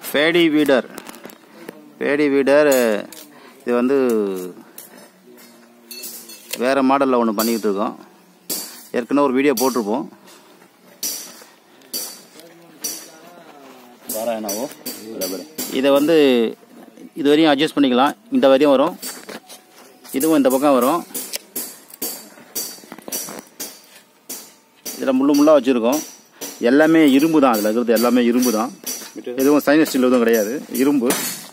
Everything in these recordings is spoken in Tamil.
பேடி வீடர் பேடி வீடர் இது வந்து வேறு மாடலில் ஒன்று பண்ணிக்கிட்டு இருக்கோம் ஏற்கனவே ஒரு வீடியோ போட்டிருப்போம் பாராயணாவோ இதை வந்து இது வரையும் அட்ஜஸ்ட் பண்ணிக்கலாம் இந்த வரையும் வரும் இதுவும் இந்த பக்கம் வரும் இதில் முள்ளு முள்ளாக வச்சுருக்கோம் எல்லாமே இரும்பு தான் அதில் இருக்கிறது எல்லாமே இரும்பு தான் எதுவும் சைனஸ் ஸ்டீல் எதுவும் கிடையாது இரும்பு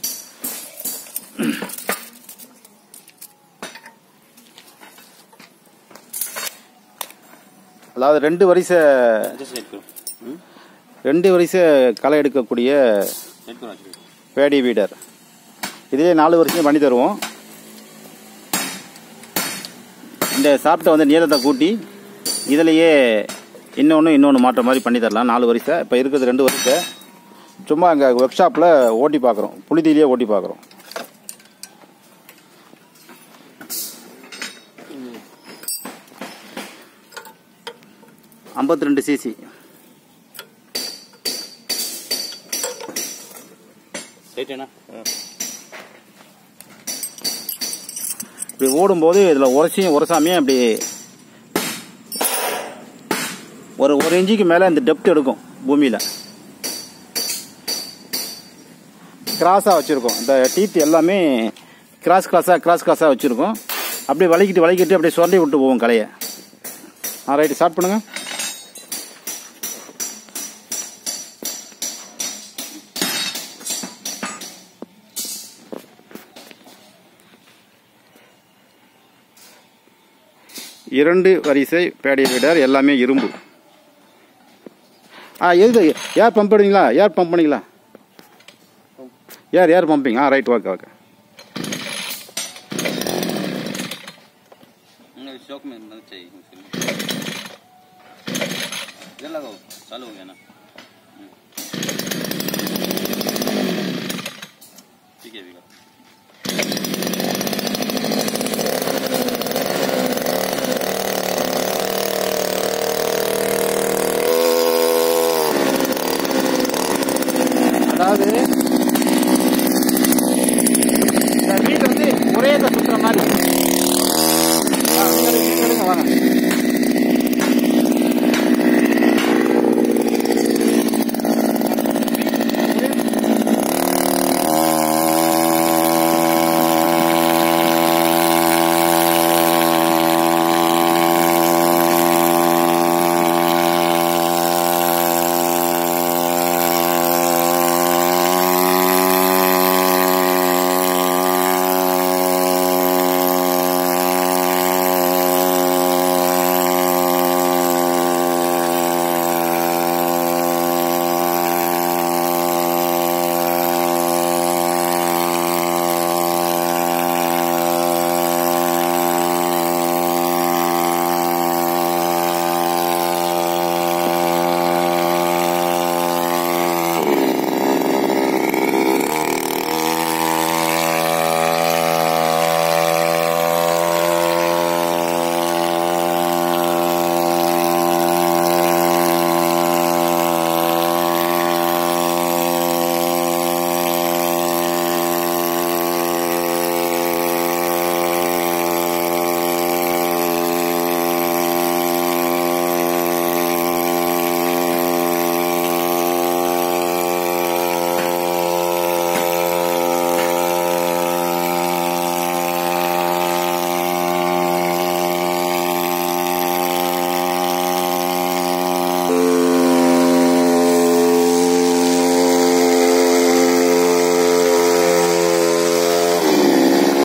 அதாவது ரெண்டு வரிசை ரெண்டு வரிசை களை எடுக்கக்கூடிய பேடி வீடர் இதே நாலு வருஷம் பண்ணி தருவோம் இந்த சாப்பிட்ட வந்து நீளத்தை கூட்டி இதிலேயே இன்னொன்று இன்னொன்று மாற்ற மாதிரி பண்ணி தரலாம் நாலு வரிசை இப்போ இருக்கிறது ரெண்டு வரிசை சும்மா அங்கே ஒர்க் ஷாப்பில் ஓட்டி பார்க்குறோம் புழுதியிலேயே ஓட்டி பார்க்குறோம் ஐம்பத்தி ரெண்டு சிசி ரைட்டேண்ணா இப்படி ஓடும்போது இதில் உரசியும் உரசாமையும் அப்படி ஒரு ஒரு இன்ச்சுக்கு மேலே இந்த டெப்த் எடுக்கும் பூமியில் கிராஸாக வச்சுருக்கோம் இந்த டீத் எல்லாமே கிராஸ் கிராஸாக கிராஸ் கிராஸாக வச்சுருக்கோம் அப்படியே வலிக்கிட்டு வலிக்கிட்டு அப்படியே சுரண்டி விட்டு போவோம் கலையை ஆ ரைட்டு ஸ்டார்ட் பண்ணுங்கள் இரண்டு வரிசை பேடி வீடர் எல்லாமே இரும்பு ஆ எது ஏர் பம்ப் பண்ணுவீங்களா ஏர் பம்ப் பண்ணிங்களா ஏர் ஏர் பம்பிங் ஆ ரைட் ஓகே ஓகே शौक में मदद चाहिए मुझे इधर लगाओ चालू हो गया ना हम्म। ठीक है अभी का